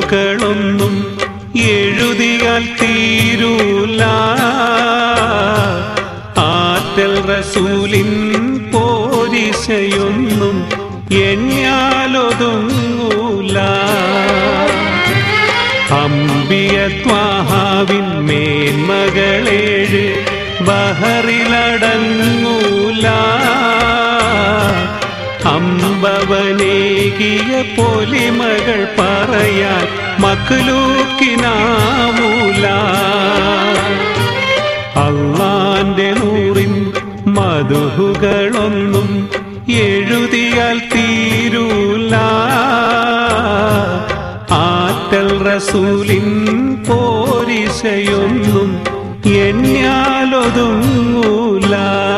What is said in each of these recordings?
മധുഹുകളൊന്നും എഴുതിയാൽ തീരൂല ആറ്റൽ റസൂലിൻ പോരിശയൊന്നും എണ്ണിയാലൊതുങ്ങൂല അമ്പിയ ത്വാഹാവിൻ മേന്മകളേഴ് ബഹറിലടങ്ങൂല അമ്പവനേകിയ പൊലിമകൾ പറയാൻ മക്ലൂക്കിനാവൂല അള്ളാന്റെ നൂറിൻ മധുഹുകളൊന്നും എഴുതിയാൽ തീരൂല ആറ്റൽ റസൂലിൻ പോരിശയൊന്നും എണ്ണിയാലൊതുങ്ങൂല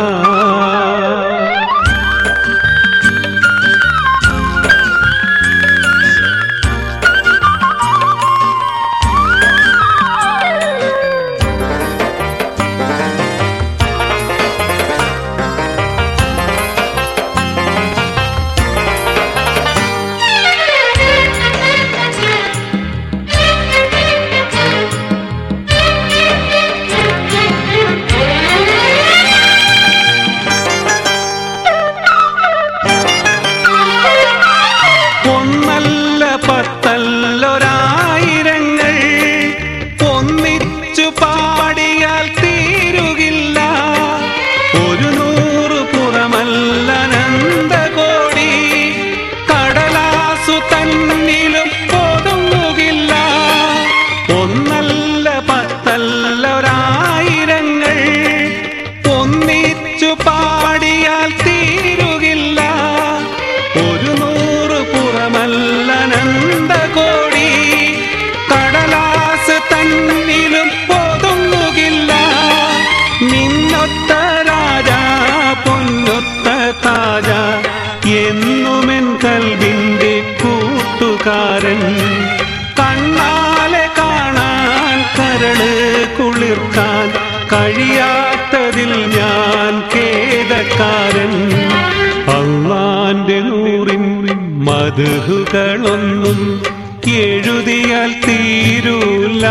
ഒന്നല്ല പത്തല്ലൊരായിരങ്ങൾ ഒന്നിച്ചു പാടിയാൽ തീരുകില്ല ഒരു നൂറ് പുറമല്ല അനന്തകോടി കടലാസു തന്നിലും ഒതുങ്ങുകില്ല ഒന്നല്ല പത്തല്ലൊരായിരങ്ങൾ ഒന്നിച്ചു പാടിയാൽ തീരുകില്ല ഒരു നൂറ് പുറമല്ല അനന്തകോടി കടലാസ് തന്നിലും ഒതുങ്ങുകില്ല നിന്നൊത്ത രാജ പൊന്നൊത്ത താജ എന്നുമെൻ കൽവിന്റെ കൂട്ടുകാരൻ കണ്ണാലെ കാണാൻ കരള് കുളിർക്കാൻ കഴിയാത്തതിൽ ഞാൻ ഖേദക്കാരൻ അള്ളാന്റെ നൂറിൻ മധുഹുകളൊന്നും എഴുതിയാൽ തീരൂല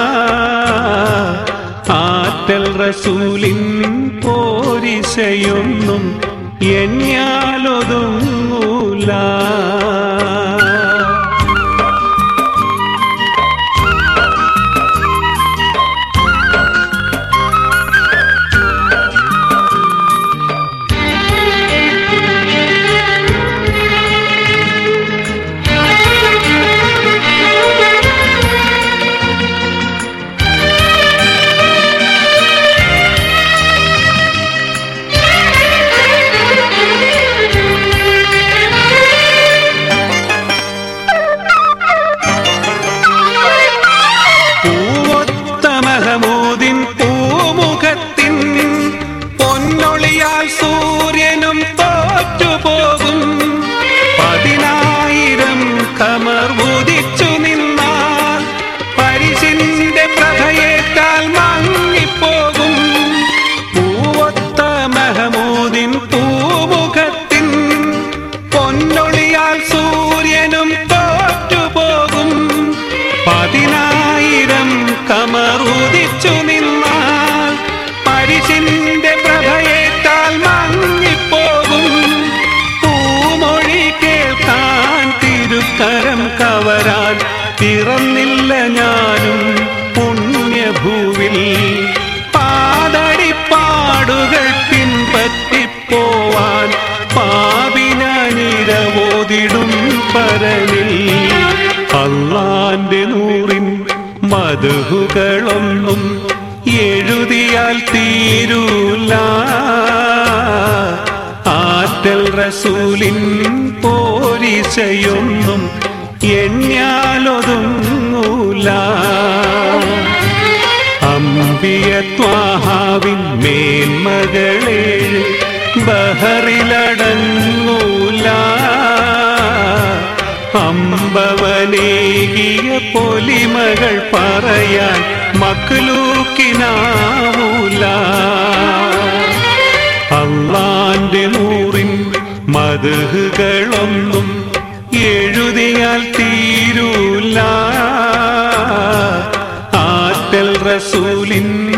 ആറ്റൽ റസൂലിൻ പോരിശയൊന്നും എണ്ണിയാലൊതുങ്ങൂല പൂവൊത്ത മഹമൂദിൻ പൂമുഖത്തിൻ പൊന്നൊളിയാൽ സൂര്യനും തോറ്റുപോകും പതിനായിരം കമർ ഉദിച്ചു നിന്നാൽ പരിശിന്റെ പ്രഭയേക്കാൾ മങ്ങിപ്പോകും പൂവൊത്ത മഹമൂദിൻ പൂമുഖത്തിൻ പൊന്നൊളിയാൽ സൂര്യനും തോറ്റുപോകും പതിനായിരം കമറുദിച്ചു നിന്നാൽ പരിശിന്റെ പ്രഭയേക്കാൾ മങ്ങിപ്പോകും പൂമൊഴി കേൾക്കാൻ തിരുക്കരം കവരാൻ പിറന്നില്ല ഞാനും പുണ്യഭൂവിൽ പാടടിപ്പാടുകൾ പിൻപറ്റിപ്പോവാൻ പാപിനിരവോതിടും പരനിൽ അള്ളാന്റെ നൂറിൻ മധുഹുകളൊന്നും എഴുതിയാൽ തീരൂല ആറ്റൽ റസൂലിൻ പോരിശയൊന്നും എണ്ണിയാലൊതുങ്ങൂല അമ്പിയ ത്വാഹാവിൻ മേന്മകളേഴ് ബഹറിലടങ്ങൂല അമ്പവനേകിയ പൊലിമകൾ പറയാൻ മക്ലൂക്കിനാവൂല അള്ളാന്റെ നൂറിൻ മധുഹുകളൊന്നും എഴുതിയാൽ തീരൂല റസൂലിൻ